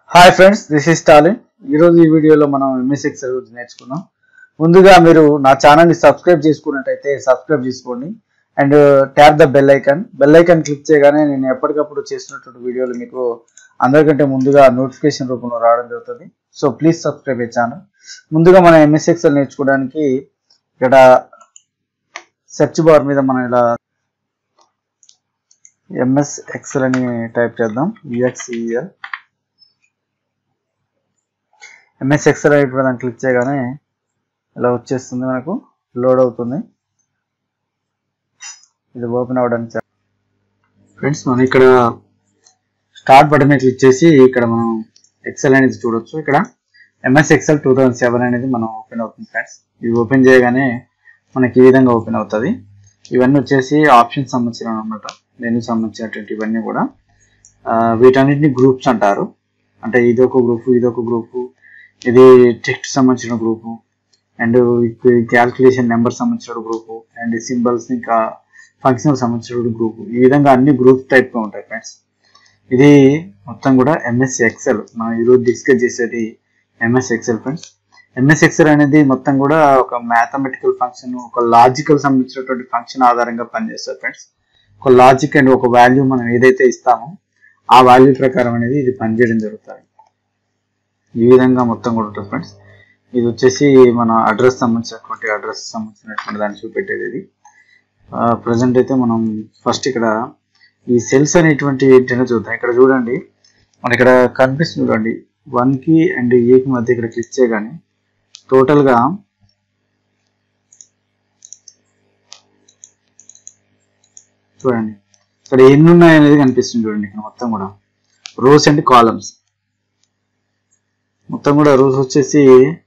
Hi friends this is Stalin ఈరోజు ఈ వీడియోలో మనం ఎంఎస్ ఎక్సెల్ గురించి నేర్చుకున్నాం ముందుగా మీరు నా ఛానల్ని సబ్స్క్రైబ్ చేసుకున్నట్టయితే సబ్స్క్రైబ్ చేసుకోండి and tap the bell icon bell icon click చేయగానే నేను ఎప్పటికప్పుడు చేసినటువంటి వీడియోలు మీకు అందరికంటే ముందుగా నోటిఫికేషన్ రూపంలో రావడం జరుగుతుంది సో ప్లీజ్ సబ్స్క్రైబ్ అయ్యే ఛానల్ ముందుగా మనం ఎంఎస్ ఎక్సెల్ నేర్చుకోవడానికి ఇక్కడ సెర్చ్ బార్ మీద మనం ఇలా ఎంఎస్ ఎక్సెల్ అని టైప్ చేద్దాం యుఎక్స్ఈఎల్ ఎంఎస్ ఎక్సెల్ అయిపోయి దాన్ని క్లిక్ చేయగానే ఇలా వచ్చేస్తుంది మనకు లోడ్ అవుతుంది ఇది ఓపెన్ అవ్వడానికి ఫ్రెండ్స్ మనం ఇక్కడ స్టార్ట్ బటన్ మీద క్లిక్ చేసి ఇక్కడ మనం ఎక్సెల్ అనేది చూడొచ్చు ఇక్కడ MS Excel two thousand seven అనేది మనం ఓపెన్ అవుతుంది ఫ్రెండ్స్ ఇది ఓపెన్ చేయగానే మనకి ఈ విధంగా ఓపెన్ అవుతుంది ఇవన్నీ వచ్చేసి ఆప్షన్స్ సంబంధించిన అనమాట మెనూ సంబంధించినటువంటి ఇవన్నీ కూడా ఆ, వీటన్నిటిని గ్రూప్స్ అంటారు అంటే ఇదొక గ్రూపు ఇదొక గ్రూపు ఇది టెక్స్ట్ సంబంధించిన గ్రూపు అండ్ క్యాల్కులేషన్ నెంబర్ సంబంధించిన గ్రూపు అండ్ సింబల్స్ ఇంకా ఫంక్షనల్ సంబంధించిన గ్రూపు ఈ విధంగా అన్ని గ్రూప్ టైప్ గా ఉంటాయి ఫ్రెండ్స్ ఇది మొత్తం కూడా ఎంఎస్ ఎక్సెల్ మనం ఈరోజు డిస్కస్ చేసేది MS Excel friends MS Excel అనేది మొత్తం కూడా ఒక మ్యాథమెటికల్ ఫంక్షన్ ఒక లాజికల్ సంబంధించినటువంటి ఫంక్షన్ ఆధారంగా పనిచేస్తుంది ఫ్రెండ్స్ ఒక లాజిక్ అండ్ ఒక వాల్యూ మనం ఏదైతే ఇస్తామో ఆ వాల్యూ ప్రకారం అనేది ఇది పనిచేయడం జరుగుతుంది ఈ విధంగా మొత్తం కూడా ఉంటుంది ఫ్రెండ్స్ ఇది వచ్చేసి మన అడ్రస్ సంబంధించినటువంటి అడ్రస్ సంబంధించినటువంటి దాన్ని చూపెట్టేది ఇది ప్రజెంట్ అయితే మనం ఫస్ట్ ఇక్కడ ఈ సెల్స్ అనేటువంటి ఏంటనే చూద్దాం ఇక్కడ చూడండి మన ఇక్కడ కనిపిస్తుంది చూడండి వన్ కి అండ్ ఏకి మధ్య ఇక్కడ క్లిక్ చేయగానే టోటల్ గా చూడండి ఇక్కడ ఎన్ని ఉన్నాయి అనేది కనిపిస్తుంది చూడండి ఇక్కడ మొత్తం కూడా రోస్ అండ్ కాలమ్స్ మొత్తం కూడా రోస్ వచ్చేసి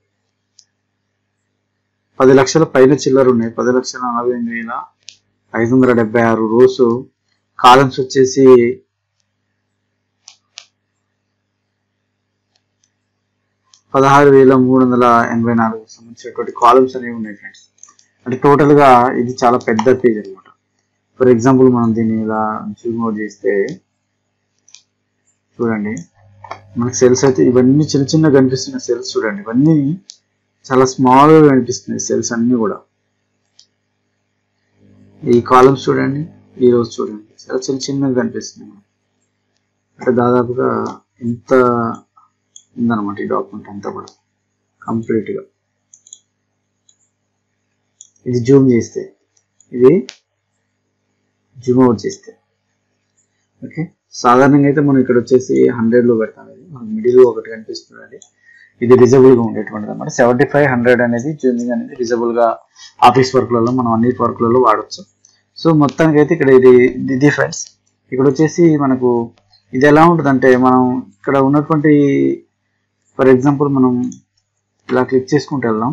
పది లక్షల పైన చిల్లర ఉన్నాయి పది లక్షల నలభై ఎనిమిది వేల ఐదు వందల డెబ్బై ఆరు రోసు కాలమ్స్ వచ్చేసి పదహారు వేల మూడు వందల ఎనభై నాలుగు సంబంధించినటువంటి కాలమ్స్ అనేవి ఉన్నాయి ఫ్రెండ్స్ అంటే టోటల్ గా ఇది చాలా పెద్ద పేజ్ అనమాట ఫర్ ఎగ్జాంపుల్ మనం దీన్ని ఇలా జూమ్ అవుట్ చేస్తే చూడండి మనకి సెల్స్ అయితే ఇవన్నీ చిన్న చిన్న కనిపిస్తున్న సెల్స్ చూడండి ఇవన్నీ చాలా స్మాల్ గా కనిపిస్తున్నాయి సెల్స్ అన్ని కూడా ఈ కాలమ్స్ చూడండి ఈ రోజు చూడండి చాలా చిన్న చిన్నగా కనిపిస్తున్నాయి అంటే దాదాపుగా ఇంత ఉందన్నమాట ఈ డాక్యుమెంట్ అంతా కూడా కంప్లీట్ గా ఇది జూమ్ చేస్తే ఇది జూమ్ అవుట్ చేస్తే ఓకే సాధారణంగా అయితే మనం ఇక్కడ వచ్చేసి హండ్రెడ్ లో పెడతాం ఇది మనకి మిడిల్ ఒకటి కనిపిస్తుంది అది ఇది రిజబుల్ గా ఉండేటువంటిది అనమాట సెవెంటీ ఫైవ్ హండ్రెడ్ అనేది జూమింగ్ అనేది రిజబుల్ గా ఆఫీస్ వర్క్లలో మనం అన్ని వర్క్లలో వాడచ్చు సో మొత్తానికి అయితే ఇక్కడ ఇది ఇది ఫ్రెండ్స్ ఇక్కడ వచ్చేసి మనకు ఇది ఎలా ఉంటుందంటే మనం ఇక్కడ ఉన్నటువంటి ఫర్ ఎగ్జాంపుల్ మనం ఇలా క్లిక్ చేసుకుంటూ వెళ్దాం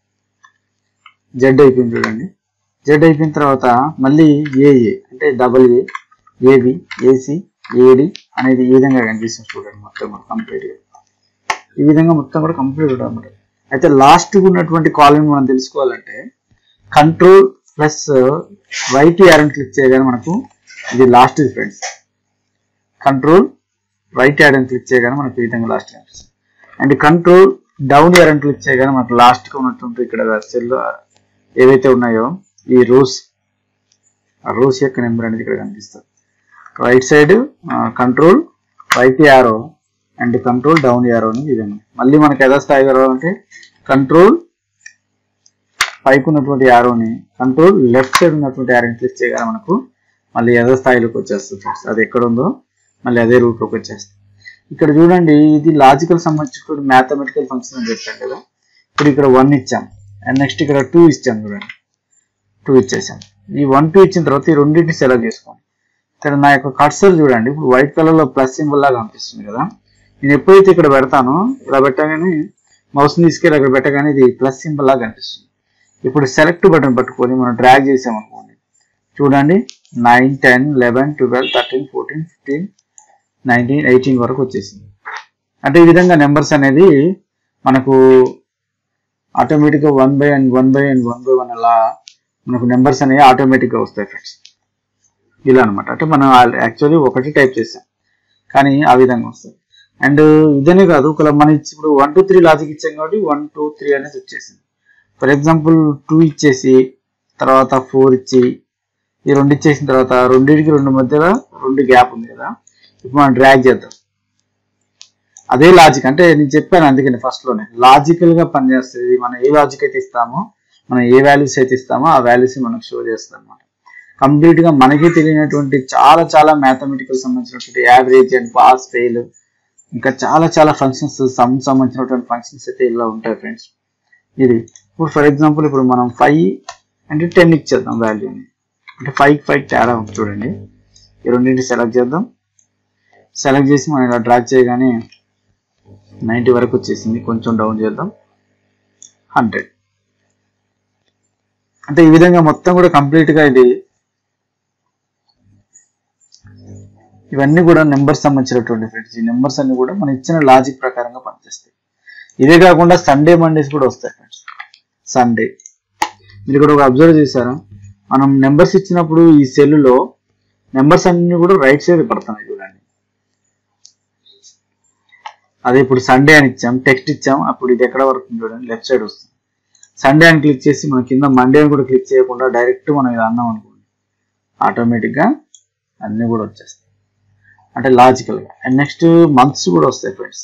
జెడ్ అయిపోయింది చూడండి జెడ్ అయిపోయిన తర్వాత మళ్ళీ ఏఏ అంటే double A AB AC AD అనేది ఈ విధంగా కనిపిస్తుంది చూడండి మొత్తం కూడా కంప్లీట్ గా ఈ విధంగా మొత్తం కూడా కంప్లీట్ ఉంటుంది అనమాట అయితే లాస్ట్ ఉన్నటువంటి కాలం మనం తెలుసుకోవాలంటే control plus right arrow click చేయగానే మనకు ఇది last friends control right arrow click చేయగానే మనకు ఈ విధంగా లాస్ట్ కనిపిస్తుంది and control down arrow click చేయగానే మనకు లాస్ట్ గా ఉన్నటువంటి ఇక్కడ సెల్ ఏవైతే ఉన్నాయో ఈ రోస్ ఆ రోస్ యొక్క నెంబర్ అనేది ఇక్కడ కనిపిస్తుంది right side control right arrow and control down arrow అని విధంగా మళ్ళీ మనకి ఎదా స్థాయి రావాలంటే కంట్రోల్ పైకి ఉన్నటువంటి యారోని కంట్రోల్ లెఫ్ట్ సైడ్ ఉన్నటువంటి యారోని క్లిక్ చేయగానే మనకు మళ్ళీ ఎదో స్థాయిలోకి వచ్చేస్తుంది friends. అది ఎక్కడ ఉందో మళ్ళీ అదే రూట్లోకి వచ్చేస్తుంది ఇక్కడ చూడండి ఇది లాజికల్ సంబంధించిన మ్యాథమెటికల్ ఫంక్షన్ అని చెప్పాను కదా ఇప్పుడు ఇక్కడ వన్ ఇచ్చాం అండ్ నెక్స్ట్ ఇక్కడ టూ ఇచ్చాం చూడండి టూ ఇచ్చేసాం ఈ వన్ టూ ఇచ్చిన తర్వాత ఈ రెండింటిని సెలెక్ట్ చేసుకోండి ఇక్కడ నా యొక్క కర్సర్ చూడండి ఇప్పుడు వైట్ కలర్ లో ప్లస్ సింబల్ లాగా కనిపిస్తుంది కదా నేను ఎప్పుడైతే ఇక్కడ పెడతానో ఇలా పెట్టగానే మౌస్ తీసుకెళ్ళి అక్కడ పెట్టగానే ఇది ప్లస్ సింబల్ లాగా కనిపిస్తుంది ఇప్పుడు సెలెక్ట్ బటన్ పట్టుకొని మనం డ్రాగ్ చేసామనుకోండి చూడండి nine ten eleven twelve thirteen fourteen fifteen nineteen eighteen వరకు వచ్చేసింది అంటే ఈ విధంగా నెంబర్స్ అనేది మనకు ఆటోమేటిక్గా one by and one by and one by one అలా మనకు నెంబర్స్ అనేవి ఆటోమేటిక్గా వస్తాయి ఫ్రెండ్స్ ఇలా అనమాట అంటే మనం యాక్చువల్లీ ఒకటి టైప్ చేసాం కానీ ఆ విధంగా వస్తుంది అండ్ ఇదనే కాదు ఒకవేళ మన ఇచ్చి ఇప్పుడు వన్ టూ త్రీ లాజిక్ ఇచ్చాం కాబట్టి వన్ టూ త్రీ అనేది వచ్చేసింది ఫర్ ఎగ్జాంపుల్ టూ ఇచ్చేసి తర్వాత ఫోర్ ఇచ్చి ఈ రెండు ఇచ్చేసిన తర్వాత రెండింటికి రెండు మధ్యలో రెండు గ్యాప్ ఉంది కదా ఇప్పుడు మనం డ్రాగ్ చేద్దాం అదే లాజిక్ అంటే నేను చెప్పాను అందుకని ఫస్ట్ లోనే లాజికల్ గా పనిచేస్తుంది మనం ఏ లాజిక్ అయితే ఇస్తామో మనం ఏ వాల్యూస్ అయితే ఇస్తామో ఆ వాల్యూస్ మనకు షో చేస్తుంది అనమాట కంప్లీట్ గా మనకి తెలియనటువంటి చాలా చాలా మ్యాథమెటికల్ సంబంధించినటువంటి యావరేజ్ అండ్ పాస్ ఫెయిల్ ఇంకా చాలా చాలా ఫంక్షన్స్ సమ్ సంబంధించినటువంటి ఫంక్షన్స్ అయితే ఇలా ఉంటాయి ఫ్రెండ్స్ ఇది ఇప్పుడు ఫర్ ఎగ్జాంపుల్ ఇప్పుడు మనం ఫైవ్ అంటే టెన్ ఇచ్చేద్దాం వాల్యూని అంటే ఫైవ్ ఫైవ్ తేడా ఉంది చూడండి ఈ రెండింటి సెలెక్ట్ చేద్దాం సెలెక్ట్ చేసి మనం ఇలా డ్రాక్ చేయగానే నైంటీ వరకు వచ్చేసింది కొంచెం డౌన్ చేద్దాం హండ్రెడ్ అంటే ఈ విధంగా మొత్తం కూడా కంప్లీట్ గా ఇది ఇవన్నీ కూడా నెంబర్స్ సంబంధించినటువంటి ఫ్రెండ్స్ ఈ నెంబర్స్ అన్ని కూడా మనం ఇచ్చిన లాజిక్ ప్రకారంగా పనిచేస్తాయి ఇదే కాకుండా సండే మండేస్ కూడా వస్తాయి ఫ్రెండ్స్ సండే మీరు ఇక్కడ ఒక అబ్జర్వ్ చేశారా మనం నెంబర్స్ ఇచ్చినప్పుడు ఈ సెల్లో నెంబర్స్ అన్ని కూడా రైట్ సైడ్ పడుతున్నాయి చూడండి అదే ఇప్పుడు సండే అని ఇచ్చాం టెక్స్ట్ ఇచ్చాం అప్పుడు ఇది ఎక్కడ వరకు చూడండి లెఫ్ట్ సైడ్ వస్తుంది సండే అని క్లిక్ చేసి మన కింద మండే అని కూడా క్లిక్ చేయకుండా డైరెక్ట్ మనం ఇది అన్నాం అనుకోండి ఆటోమేటిక్గా అన్నీ కూడా వచ్చేస్తాయి అంటే లాజికల్గా అండ్ నెక్స్ట్ మంత్స్ కూడా వస్తాయి friends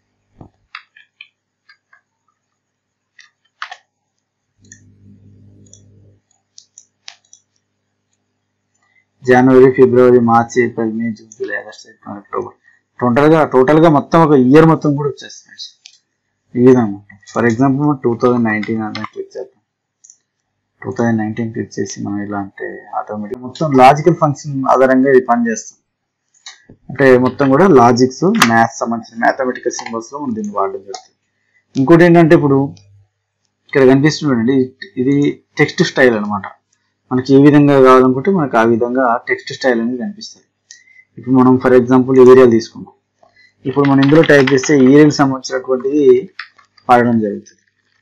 January February March April May June July August September October టోటల్గా టోటల్గా మొత్తం ఒక ఇయర్ మొత్తం కూడా వచ్చేస్తుంది ఫ్రెండ్స్ ఈ విధంగా for example two thousand nineteen అంటే క్లిక్ చేద్దాం టూ థౌజండ్ నైన్టీన్ క్లిక్ చేసి మనం ఇలా అంటే ఆటోమేటిక్ మొత్తం లాజికల్ ఫంక్షన్ ఆధారంగా ఇది పనిచేస్తాం అంటే మొత్తం కూడా లాజిక్స్ మ్యాథ్స్ సంబంధించిన మ్యాథమెటికల్ సింబల్స్ లో మనం దీన్ని వాడడం జరుగుతుంది ఇంకోటి ఏంటంటే ఇప్పుడు ఇక్కడ కనిపిస్తుందండి ఇది టెక్స్ట్ స్టైల్ అన్నమాట మనకి ఏ విధంగా కావాలనుకుంటే మనకు ఆ విధంగా టెక్స్ట్ స్టైల్ అనేది కనిపిస్తుంది ఇప్పుడు మనం ఫర్ ఎగ్జాంపుల్ ఏరియల్ తీసుకున్నాం ఇప్పుడు మనం ఇందులో టైప్ చేస్తే ఏరియల్ సంబంధించినటువంటిది పాడడం జరుగుతుంది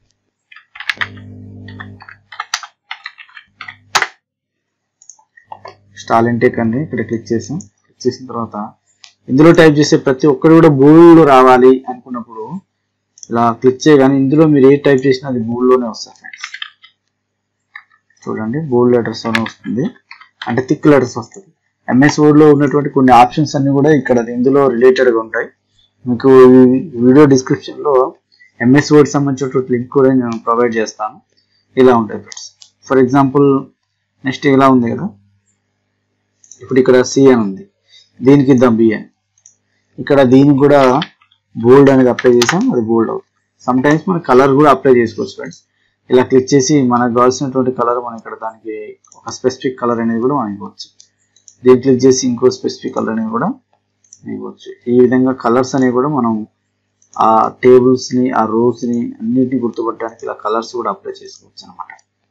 స్టాల్ ఇంటేక్ అని ఇక్కడ క్లిక్ చేసాం క్లిక్ చేసిన తర్వాత ఇందులో టైప్ చేసే ప్రతి ఒక్కరు కూడా బోల్డ్ రావాలి అనుకున్నప్పుడు ఇలా క్లిక్ చేయగానే ఇందులో మీరు ఏ టైప్ చేసినా అది బోల్డ్లోనే వస్తుంది ఫ్రెండ్స్ చూడండి బోల్డ్ లెటర్స్ అని వస్తుంది అంటే థిక్ లెటర్స్ వస్తుంది ఎంఎస్ వర్డ్ లో ఉన్నటువంటి కొన్ని ఆప్షన్స్ అన్ని కూడా ఇక్కడ ఇందులో రిలేటెడ్ గా ఉంటాయి మీకు ఈ వీడియో డిస్క్రిప్షన్ లో ఎంఎస్ వర్డ్ సంబంధించినటువంటి లింక్ కూడా నేను ప్రొవైడ్ చేస్తాను ఇలా ఉంటాయి ఫ్రెండ్స్ ఫర్ ఎగ్జాంపుల్ నెక్స్ట్ ఇలా ఉంది కదా ఇప్పుడు ఇక్కడ సి అని ఉంది దీనికి ఇద్దాం బి అని ఇక్కడ దీనికి కూడా బోల్డ్ అనేది అప్లై చేసాం అది బోల్డ్ అవుతుంది సమ్ టైమ్స్ మన కలర్ కూడా అప్లై చేసుకోవచ్చు ఫ్రెండ్స్ ఇలా క్లిక్ చేసి మనకు కావాల్సినటువంటి కలర్ మనం ఇక్కడ దానికి ఒక స్పెసిఫిక్ కలర్ అనేది కూడా మనం ఇవ్వచ్చు దీన్ని క్లిక్ చేసి ఇంకో స్పెసిఫిక్ కలర్ అనేది కూడా ఇవ్వచ్చు ఈ విధంగా కలర్స్ అనేవి కూడా మనం ఆ టేబుల్స్ ని ఆ రోస్ ని అన్నిటిని గుర్తుపట్టడానికి ఇలా కలర్స్ కూడా అప్లై చేసుకోవచ్చు అనమాట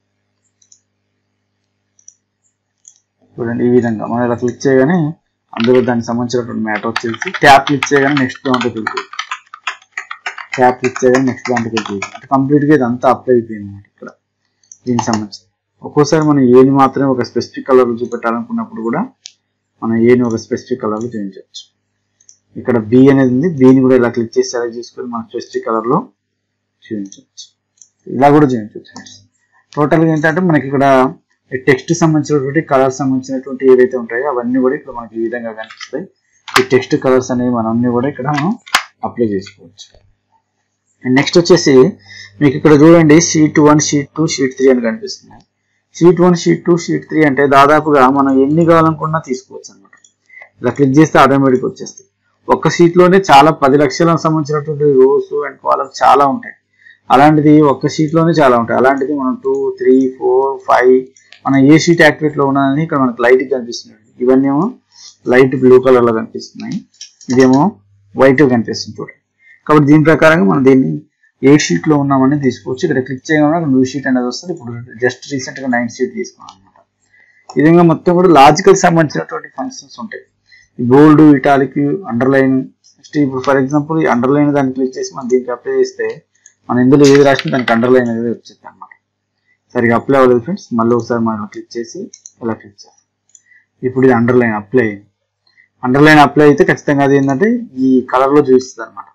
చూడండి ఈ విధంగా మనం ఇలా క్లిక్ చేయగానే అందులో దానికి సంబంధించినటువంటి మ్యాటర్ వచ్చేసి ట్యాప్ క్లిక్ చేయగానే నెక్స్ట్ దాంట్లో క్లిక్ చేయాలి ట్యాప్ క్లిక్ చేయగానే నెక్స్ట్ దాంట్లో క్లిక్ చేయాలి అంటే కంప్లీట్గా ఇదంతా అప్లై అయిపోయింది అనమాట ఇక్కడ దీనికి సంబంధించి ఒక్కోసారి మనం ఏని మాత్రమే ఒక స్పెసిఫిక్ కలర్ చూపెట్టాలనుకున్నప్పుడు కూడా మనం ఏని ఒక స్పెసిఫిక్ కలర్లో చేయించవచ్చు ఇక్కడ బి అనేది ఉంది దీన్ని కూడా ఇలా క్లిక్ చేసి సెలెక్ట్ చేసుకొని మనం స్పెసిఫిక్ కలర్లో చూపించవచ్చు ఇలా కూడా చేయించవచ్చు ఫ్రెండ్స్ టోటల్గా ఏంటంటే మనకి ఇక్కడ టెక్స్ట్ సంబంధించినటువంటి కలర్ సంబంధించినటువంటి ఏవైతే ఉంటాయో అవన్నీ కూడా ఇక్కడ మనకి ఈ విధంగా కనిపిస్తాయి ఈ టెక్స్ట్ కలర్స్ అనేవి మనం అన్ని కూడా ఇక్కడ మనం అప్లై చేసుకోవచ్చు అండ్ నెక్స్ట్ వచ్చేసి మీకు ఇక్కడ చూడండి sheet one sheet two sheet three అని కనిపిస్తున్నాయి sheet one sheet two sheet three అంటే దాదాపుగా మనం ఎన్ని కావాలనుకున్నా తీసుకోవచ్చు అనమాట ఇలా క్లిక్ చేస్తే ఆటోమేటిక్ వచ్చేస్తాయి ఒక్క షీట్ లోనే చాలా పది లక్షలకు సంబంధించినటువంటి రోస్ అండ్ కాలమ్స్ చాలా ఉంటాయి అలాంటిది ఒక్క షీట్ లోనే చాలా ఉంటాయి అలాంటిది మనం టూ త్రీ ఫోర్ ఫైవ్ మనం ఏ షీట్ యాక్టివేట్ లో ఉన్నదని ఇక్కడ మనకు లైట్ కనిపిస్తుంది ఇవన్నీ ఏమో లైట్ బ్లూ కలర్ లో కనిపిస్తున్నాయి ఇదేమో వైట్ కనిపిస్తుంది చూడండి కాబట్టి దీని ప్రకారంగా మనం దీన్ని ఏ షీట్ లో ఉన్నామని తీసుకోవచ్చు ఇక్కడ క్లిక్ చేయగానే న్యూ షీట్ అనేది వస్తుంది ఇప్పుడు జస్ట్ రీసెంట్ గా నైన్ షీట్ తీసుకున్నాం అనమాట ఈ విధంగా మొత్తం కూడా లాజికల్ సంబంధించినటువంటి ఫంక్షన్స్ ఉంటాయి బోల్డ్ ఇటాలిక్ అండర్లైన్ నెక్స్ట్ ఇప్పుడు ఫర్ ఎగ్జాంపుల్ ఈ అండర్లైన్ దాన్ని క్లిక్ చేసి మనం దీనికి అప్లై చేస్తే మనం ఇందులో ఏది రాసినా దానికి అండర్లైన్ అనేది వచ్చేది అనమాట సరిగా అప్లై అవ్వలేదు ఫ్రెండ్స్ మళ్ళీ ఒకసారి మనం క్లిక్ చేసి ఇలా క్లిక్ చేస్తాం ఇప్పుడు ఇది అండర్లైన్ అప్లై అయింది అండర్లైన్ అప్లై అయితే ఖచ్చితంగా అది ఏంటంటే ఈ కలర్ లో చూపిస్తుంది అనమాట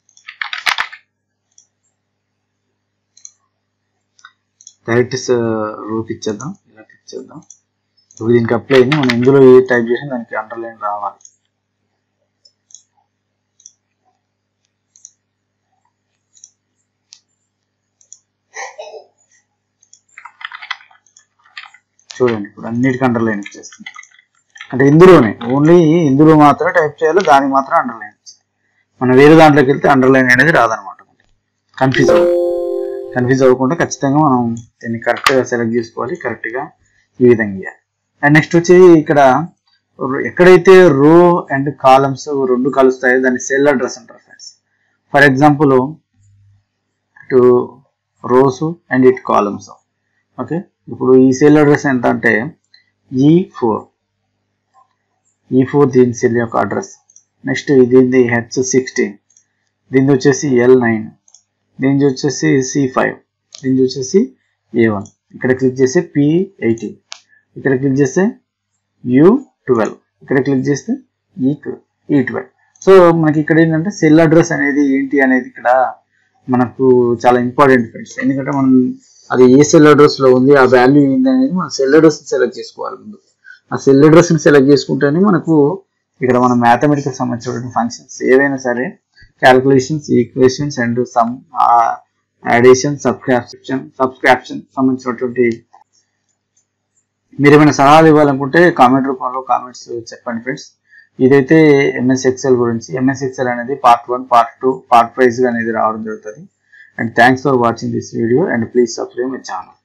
డైరెక్ట్ రూప్ ఇచ్చేద్దాం ఇలా క్లిక్ చేద్దాం ఇప్పుడు దీనికి అప్లై అయింది మనం ఇందులో ఏ టైప్ చేసినా దానికి అండర్లైన్ రావాలి చూడండి ఇప్పుడు అన్నిటికీ అండర్లైన్ ఇచ్చేస్తుంది అంటే ఇందులోనే ఓన్లీ ఇందులో మాత్రమే టైప్ చేయాలి దానికి మాత్రం అండర్లైన్ ఇచ్చింది మనం వేరే దాంట్లోకి వెళ్తే అండర్లైన్ అనేది రాదనమాట కన్ఫ్యూజ్ అవ్వదు కన్ఫ్యూజ్ అవ్వకుండా ఖచ్చితంగా మనం దీన్ని కరెక్ట్గా సెలెక్ట్ చేసుకోవాలి కరెక్ట్గా ఈ విధంగా ఇవ్వాలి అండ్ నెక్స్ట్ వచ్చి ఇక్కడ ఎక్కడైతే రో అండ్ కాలమ్స్ రెండు కలుస్తాయో దాన్ని సెల్ అడ్రస్ అంటారు ఫ్రెండ్స్ ఫర్ ఎగ్జాంపుల్ ఇటు రోస్ అండ్ ఇటు కాలమ్స్ ఓకే ఇప్పుడు ఈ సెల్ అడ్రస్ ఎంత అంటే ఈ ఫోర్ ఈ ఫోర్ దీని సెల్ యొక్క అడ్రస్ నెక్స్ట్ దీనిది హెచ్ సిక్స్టీన్ దీనిది వచ్చేసి ఎల్ నైన్ దీనిది వచ్చేసి సి ఫైవ్ దీనిది వచ్చేసి ఏ వన్ ఇక్కడ క్లిక్ చేస్తే పి ఎయిటీన్ ఇక్కడ క్లిక్ చేస్తే యు ట్వెల్వ్ ఇక్కడ క్లిక్ చేస్తే ఈ ఈ ట్వెల్వ్ సో మనకి ఇక్కడ ఏంటంటే సెల్ అడ్రస్ అనేది ఏంటి అనేది ఇక్కడ మనకు చాలా ఇంపార్టెంట్ ఫ్రెండ్స్ ఎందుకంటే మనం అది ఏ సెల్ అడ్రస్ లో ఉంది ఆ వాల్యూ ఏంటి అనేది మనం సెల్ అడ్రస్ సెలెక్ట్ చేసుకోవాలి ముందు ఆ సెల్ అడ్రస్ ని సెలెక్ట్ చేసుకుంటేనే మనకు ఇక్కడ మన మ్యాథమెటికల్ సంబంధించిన ఫంక్షన్స్ ఏవైనా సరే calculations equations and sum addition subscription subscription సంబంధించినటువంటి మీరు ఏమైనా సలహాలు ఇవ్వాలనుకుంటే కామెంట్ రూపంలో కామెంట్స్ చెప్పండి ఫ్రెండ్స్ ఇదైతే ఎంఎస్ ఎక్సెల్ గురించి ఎంఎస్ ఎక్సెల్ అనేది part one part two part wise అనేది రావడం జరుగుతుంది and thanks for watching this video and please subscribe my channel